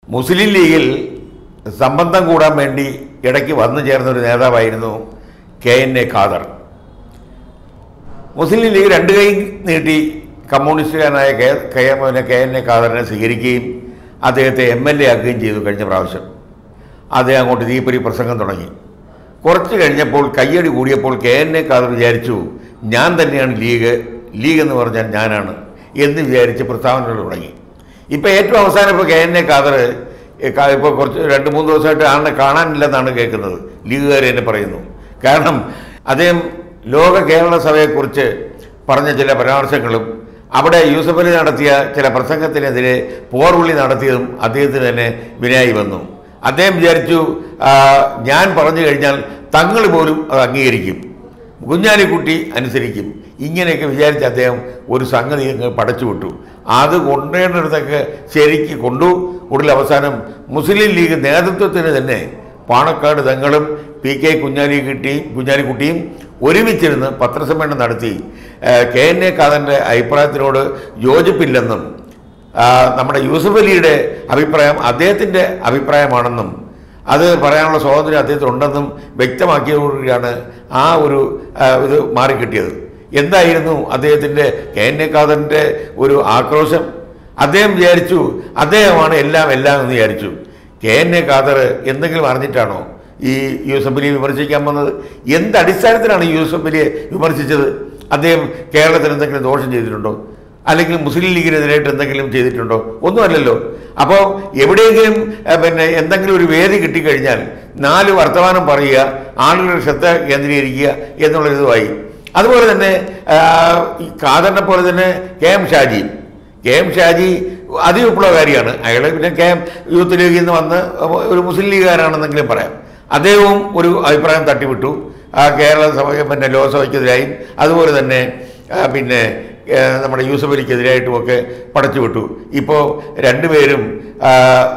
മുസ്ലിം ലീഗിൽ സംബന്ധം കൂടാൻ വേണ്ടി ഇടയ്ക്ക് വന്നു ചേർന്ന ഒരു നേതാവായിരുന്നു K N A Khader Muslim League രണ്ട് കൈ നീട്ടി കമ്മ്യൂണിസ്റ്റുകാരനായ കെ കെ പിന്നെ കെ എൻ എ ഖാദറിനെ സ്വീകരിക്കുകയും അദ്ദേഹത്തെ എം എൽ എ ആക്കുകയും ചെയ്തു കഴിഞ്ഞ പ്രാവശ്യം അദ്ദേഹം അങ്ങോട്ട് തീപ്പൊരി പ്രസംഗം തുടങ്ങി കുറച്ച് കഴിഞ്ഞപ്പോൾ കയ്യടി കൂടിയപ്പോൾ കെ എൻ എ ഖാദർ വിചാരിച്ചു ഞാൻ തന്നെയാണ് ലീഗ് ലീഗ് എന്ന് പറഞ്ഞാൽ ഞാനാണ് എന്ന് വിചാരിച്ച് പ്രസ്താവനകൾ തുടങ്ങി ഇപ്പോൾ ഏറ്റവും അവസാനം ഇപ്പോൾ കെ എൻ എ ഖാദർ ഇപ്പോൾ കുറച്ച് രണ്ട് മൂന്ന് ദിവസമായിട്ട് ആളിനെ കാണാനില്ലെന്നാണ് കേൾക്കുന്നത് ലീഗുകാർ എന്നെ പറയുന്നു കാരണം അദ്ദേഹം ലോക കേരള സഭയെക്കുറിച്ച് പറഞ്ഞ ചില പരാമർശങ്ങളും അവിടെ യൂസഫ് അലി നടത്തിയ ചില പ്രസംഗത്തിനെതിരെ പോർവിളി നടത്തിയതും അദ്ദേഹത്തിന് തന്നെ വിനായി വന്നു അദ്ദേഹം വിചാരിച്ചു ആ, ഞാൻ പറഞ്ഞു കഴിഞ്ഞാൽ തങ്ങൾ പോലും അത് അംഗീകരിക്കും കുഞ്ഞാലിക്കുട്ടി അനുസരിക്കും ഇങ്ങനെയൊക്കെ വിചാരിച്ച് അദ്ദേഹം ഒരു സംഗതി അങ്ങ് പടച്ചു വിട്ടു അത് കൊണ്ടുവരുന്നിടത്തൊക്കെ ശരിക്ക് കൊണ്ടു ഒടുവിൽ അവസാനം മുസ്ലിം ലീഗ് നേതൃത്വത്തിന് തന്നെ പാണക്കാട് തങ്ങളും പി കെ കുഞ്ഞാലിക്കുട്ടിയും കുഞ്ഞാലിക്കുട്ടിയും ഒരുമിച്ചിരുന്ന് പത്രസമ്മേളനം നടത്തി ആ, കെ എൻ എ ഖാദറിൻ്റെ അഭിപ്രായത്തിനോട് യോജിപ്പില്ലെന്നും ആ, നമ്മുടെ യൂസഫ് അലിയുടെ അഭിപ്രായം അദ്ദേഹത്തിൻ്റെ അഭിപ്രായമാണെന്നും അത് പറയാനുള്ള സ്വാതന്ത്ര്യം അദ്ദേഹത്തിനുണ്ടെന്നും വ്യക്തമാക്കിയതോടുകൂടിയാണ് ആ ഒരു ആ, ഇത് മാറിക്കിട്ടിയത് എന്തായിരുന്നു അദ്ദേഹത്തിൻ്റെ കെ എൻ എ ഖാദറിൻ്റെ ഒരു ആക്രോശം അദ്ദേഹം വിചാരിച്ചു അദ്ദേഹമാണ് എല്ലാം എല്ലാം എന്ന് വിചാരിച്ചു കെ എൻ എ ഖാദർ എന്തെങ്കിലും അറിഞ്ഞിട്ടാണോ ഈ യൂസഫ് അലിയെ വിമർശിക്കാൻ വന്നത് എന്ത് അടിസ്ഥാനത്തിലാണ് ഈ യൂസഫ് അലിയെ വിമർശിച്ചത് അദ്ദേഹം കേരളത്തിൽ എന്തെങ്കിലും ദോഷം ചെയ്തിട്ടുണ്ടോ അല്ലെങ്കിൽ മുസ്ലിം ലീഗിനെതിരായിട്ട് എന്തെങ്കിലും ചെയ്തിട്ടുണ്ടോ ഒന്നുമല്ലല്ലോ അപ്പോൾ എവിടെയെങ്കിലും ഏഹ്, പിന്നെ എന്തെങ്കിലും ഒരു വേദി കിട്ടിക്കഴിഞ്ഞാൽ നാല് വർത്തമാനം പറയുക ആളുകളുടെ ശ്രദ്ധ കേന്ദ്രീകരിക്കുക എന്നുള്ളൊരിതുമായി അതുപോലെ തന്നെ ആഹ്, ഈ ഖാദറിനെ പോലെ തന്നെ K M Shaji K M Shaji അതിവിപ്ലവകാരിയാണ് അയാൾ പിന്നെ കെ എം യൂത്ത് ലീഗിൽ നിന്ന് വന്ന് ഒരു മുസ്ലിം ലീഗുകാരാണെന്നെങ്കിലും പറയാം അദ്ദേഹവും ഒരു അഭിപ്രായം തട്ടിവിട്ടു ആ കേരള സഭ പിന്നെ ലോകസഭയ്ക്കെതിരായും അതുപോലെ തന്നെ ആ, പിന്നെ ഏ, നമ്മുടെ യൂസഫ് അലിക്കെതിരായിട്ടുമൊക്കെ പടച്ചു വിട്ടു ഇപ്പോൾ രണ്ടുപേരും ആ,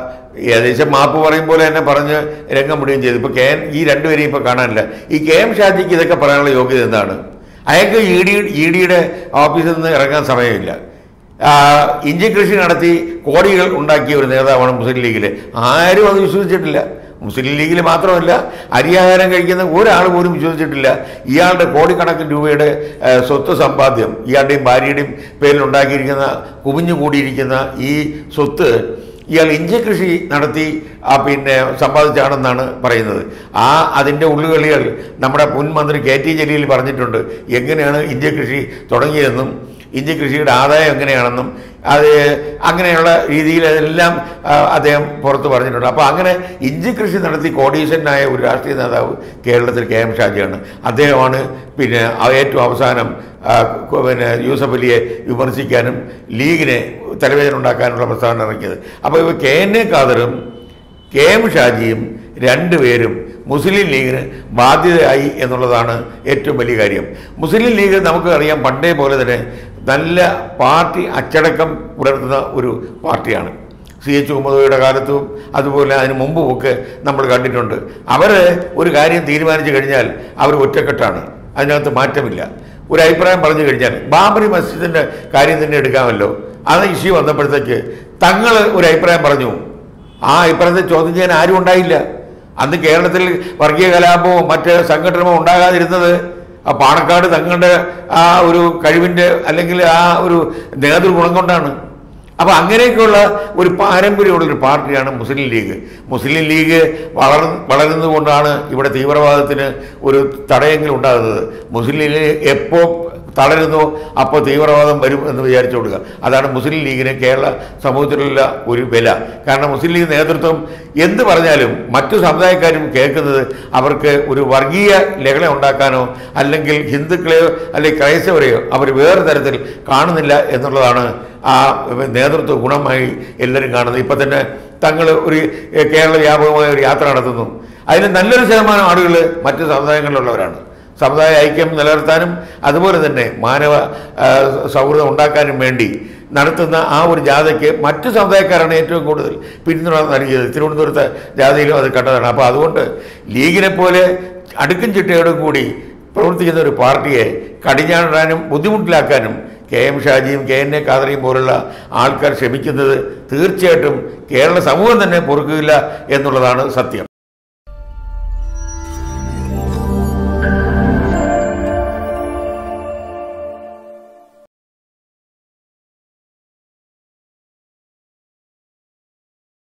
ഏകദേശം മാപ്പ് പറയും പോലെ തന്നെ പറഞ്ഞ് രംഗം വിടുകയും ചെയ്തു ഇപ്പോൾ കെ എൻ ഈ രണ്ടുപേരെയും ഇപ്പോൾ കാണാനില്ല ഈ കെ എം ഷാജിക്ക് ഇതൊക്കെ പറയാനുള്ള യോഗ്യത എന്താണ് അയാൾക്ക് ഇ ഡി ഇ ഡിയുടെ ഓഫീസിൽ നിന്ന് ഇറങ്ങാൻ സമയമില്ല ആ, ഇഞ്ചി കൃഷി നടത്തി കോടികൾ ഉണ്ടാക്കിയ ഒരു നേതാവാണ് മുസ്ലിം ലീഗിൽ ആരും അത് വിശ്വസിച്ചിട്ടില്ല മുസ്ലിം ലീഗിൽ മാത്രമല്ല അരിയാഹാരം കഴിക്കുന്ന ഒരാൾ പോലും വിശ്വസിച്ചിട്ടില്ല ഇയാളുടെ കോടിക്കണക്കിന് രൂപയുടെ ആ, സ്വത്ത് സമ്പാദ്യം ഇയാളുടെയും ഭാര്യയുടെയും പേരിൽ ഉണ്ടാക്കിയിരിക്കുന്ന കുമിഞ്ഞു കൂടിയിരിക്കുന്ന ഈ സ്വത്ത് ഇയാൾ ഇഞ്ചി കൃഷി നടത്തി ആ പിന്നെ സമ്പാദിച്ചാണെന്നാണ് പറയുന്നത് ആ അതിൻ്റെ ഉള്ളുകളികൾ നമ്മുടെ മുൻ മന്ത്രി കെ ടി ജലീൽ പറഞ്ഞിട്ടുണ്ട് എങ്ങനെയാണ് ഇഞ്ചി കൃഷി തുടങ്ങിയതെന്നും ഇഞ്ചി കൃഷിയുടെ ആദായം എങ്ങനെയാണെന്നും അത് അങ്ങനെയുള്ള രീതിയിൽ അതെല്ലാം ആ, അദ്ദേഹം പുറത്ത് പറഞ്ഞിട്ടുണ്ട് അപ്പോൾ അങ്ങനെ ഇഞ്ചി കൃഷി നടത്തി കോടീശ്വരനായ ഒരു രാഷ്ട്രീയ നേതാവ് കേരളത്തിൽ കെ എം ഷാജിയാണ് അദ്ദേഹമാണ് പിന്നെ ആ ഏറ്റവും അവസാനം ആ, കു- പിന്നെ യൂസഫ് അലിയെ വിമർശിക്കാനും ലീഗിനെ തലവേദന ഉണ്ടാക്കാനുള്ള പ്രസ്താവന ഇറക്കിയത് അപ്പോൾ ഇവ കെ എൻ എ ഖാദറും കെ എം ഷാജിയും രണ്ടുപേരും മുസ്ലിം ലീഗിന് ബാധ്യതയായി എന്നുള്ളതാണ് ഏറ്റവും വലിയ കാര്യം മുസ്ലിം ലീഗ് നമുക്ക് അറിയാം പണ്ടേ പോലെ തന്നെ നല്ല പാർട്ടി അച്ചടക്കം പുലർത്തുന്ന ഒരു പാർട്ടിയാണ് സി എച്ച് ഉമ്മദയുടെ കാലത്തും അതുപോലെ അതിന് മുമ്പുമൊക്കെ നമ്മൾ കണ്ടിട്ടുണ്ട് അവർ ഒരു കാര്യം തീരുമാനിച്ചു കഴിഞ്ഞാൽ അവർ ഒറ്റക്കെട്ടാണ് അതിനകത്ത് മാറ്റമില്ല ഒരു അഭിപ്രായം പറഞ്ഞു കഴിഞ്ഞാൽ ബാബറി മസ്ജിദിൻ്റെ കാര്യം തന്നെ എടുക്കാമല്ലോ അത് ഇഷ്യൂ വന്നപ്പോഴത്തേക്ക് തങ്ങൾ ഒരു അഭിപ്രായം പറഞ്ഞു ആ അഭിപ്രായത്തെ ചോദ്യം ചെയ്യാൻ ആരും ഉണ്ടായില്ല അന്ന് കേരളത്തിൽ വർഗീയ കലാപമോ മറ്റ് സംഘടനമോ ഉണ്ടാകാതിരുന്നത് ആ പാണക്കാട് തങ്ങളുടെ ആ ഒരു കഴിവിൻ്റെ അല്ലെങ്കിൽ ആ ഒരു നേതൃഗുണം കൊണ്ടാണ് അപ്പോൾ അങ്ങനെയൊക്കെയുള്ള ഒരു പാരമ്പര്യമുള്ളൊരു പാർട്ടിയാണ് മുസ്ലിം ലീഗ് മുസ്ലിം ലീഗ് വളർ വളരുന്നതുകൊണ്ടാണ് ഇവിടെ തീവ്രവാദത്തിന് ഒരു തടയെങ്കിലും ഉണ്ടാകുന്നത് മുസ്ലിം ലീഗ് എപ്പോൾ തളരുന്നു അപ്പോൾ തീവ്രവാദം വരും എന്ന് വിചാരിച്ചു കൊടുക്കുക അതാണ് മുസ്ലിം ലീഗിന് കേരള സമൂഹത്തിലുള്ള ഒരു വില കാരണം മുസ്ലിം ലീഗ് നേതൃത്വം എന്ത് പറഞ്ഞാലും മറ്റു സമുദായക്കാരും കേൾക്കുന്നത് അവർക്ക് ഒരു വർഗീയ ലഹള ഉണ്ടാക്കാനോ അല്ലെങ്കിൽ ഹിന്ദുക്കളെയോ അല്ലെങ്കിൽ ക്രൈസ്തവരെയോ അവർ വേറെ തരത്തിൽ കാണുന്നില്ല എന്നുള്ളതാണ് ആ നേതൃത്വ ഗുണമായി എല്ലാവരും കാണുന്നത് ഇപ്പം തന്നെ തങ്ങൾ ഒരു ഏഹ്, കേരള വ്യാപകമായ ഒരു യാത്ര നടത്തുന്നു അതിന് നല്ലൊരു ശതമാനം ആളുകൾ മറ്റ് സമുദായങ്ങളിലുള്ളവരാണ് സമുദായ ഐക്യം നിലനിർത്താനും അതുപോലെ തന്നെ മാനവ ആ, സൗഹൃദം ഉണ്ടാക്കാനും വേണ്ടി നടത്തുന്ന ആ ഒരു ജാഥയ്ക്ക് മറ്റു സമുദായക്കാരാണ് ഏറ്റവും കൂടുതൽ പിന്തുണ നൽകിയത് തിരുവനന്തപുരത്തെ ജാഥയിലും അത് കണ്ടതാണ് അപ്പോൾ അതുകൊണ്ട് ലീഗിനെ പോലെ അടുക്കും ചിട്ടയോടും കൂടി പ്രവർത്തിക്കുന്ന ഒരു പാർട്ടിയെ കടിഞ്ഞാണിടാനും ബുദ്ധിമുട്ടിലാക്കാനും കെ എം ഷാജിയും കെ എൻ എ ഖാദറിയും പോലുള്ള ആൾക്കാർ ക്ഷമിക്കുന്നത് തീർച്ചയായിട്ടും കേരള സമൂഹം തന്നെ പൊറുക്കില്ല എന്നുള്ളതാണ് സത്യം